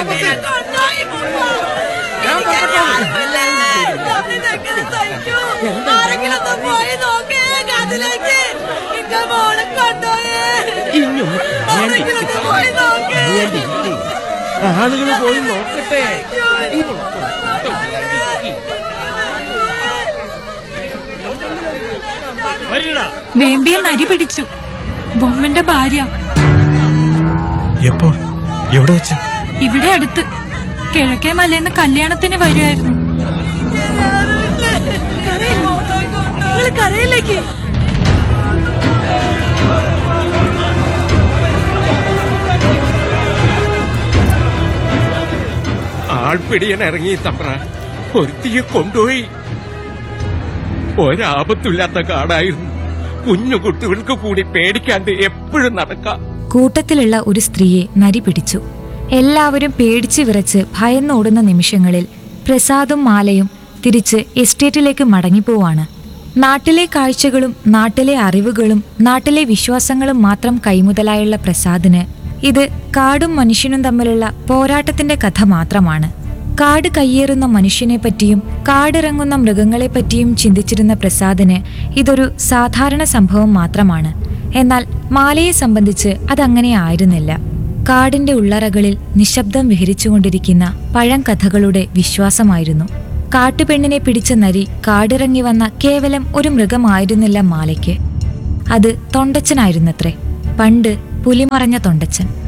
ഇതിനെ കൊണ്ടുപോയി മുമ്പ്. എനിക്ക് ആരുമില്ലേ? നമ്മളിതെങ്ങനെ സഹിക്കൂ? ആരെങ്കിലും ഒന്ന് പോയി നോക്കേ അതിലേക്ക് എന്റെ മോളെ കൊണ്ടുപോയേ ആരെങ്കിലും ഒന്ന് പോയി നോക്കേ ആളുകൾ പോയി നോക്കട്ടെ വേമ്പിയെ നരി പിടിച്ചു ബൊമ്മന്റെ ഭാര്യ എപ്പോ എവിടെ വെച്ച് ഇവിടെ അടുത്ത് കിഴക്കേ മലയെന്ന് കല്യാണത്തിന് വരുമായിരുന്നു നിങ്ങൾ കരയിലേക്ക് ആൾപ്പിടിയൻ ഇറങ്ങി തമ്പ്ര ഒരുത്തിയെ കൊണ്ടുപോയി ഒരാപത്തില്ലാത്ത കാടായിരുന്നു കുഞ്ഞു കുട്ടികൾക്ക് കൂടി പേടിക്കാണ്ട് എപ്പോഴും നടക്കാം കൂട്ടത്തിലുള്ള ഒരു സ്ത്രീയെ നരി പിടിച്ചു എല്ലാവരും പേടിച്ചു വിറച്ച് ഭയന്നോടുന്ന നിമിഷങ്ങളിൽ പ്രസാദും മാലയും തിരിച്ച് എസ്റ്റേറ്റിലേക്ക് മടങ്ങിപ്പോവാണ് നാട്ടിലെ കാഴ്ചകളും നാട്ടിലെ അറിവുകളും നാട്ടിലെ വിശ്വാസങ്ങളും മാത്രം കൈമുതലായുള്ള പ്രസാദിന് ഇത് കാടും മനുഷ്യനും തമ്മിലുള്ള പോരാട്ടത്തിന്റെ കഥ മാത്രമാണ് കാട് കയ്യേറുന്ന മനുഷ്യനെ പറ്റിയും കാടിറങ്ങുന്ന മൃഗങ്ങളെ പറ്റിയും ചിന്തിച്ചിരുന്ന പ്രസാദിന് ഇതൊരു സാധാരണ സംഭവം മാത്രമാണ് എന്നാൽ മാലയെ സംബന്ധിച്ച് അതങ്ങനെ ആയിരുന്നില്ല കാടിന്റെ ഉള്ളറകളിൽ നിശബ്ദം വിഹരിച്ചുകൊണ്ടിരിക്കുന്ന പഴങ്കഥകളുടെ വിശ്വാസമായിരുന്നു കാട്ടുപെണ്ണിനെ പിടിച്ച നരി കാടിറങ്ങി വന്ന കേവലം ഒരു മൃഗമായിരുന്നില്ല മാലയ്ക്ക് അത് തൊണ്ടച്ചനായിരുന്നത്രേ പണ്ട് പുലിമറഞ്ഞ തൊണ്ടച്ചൻ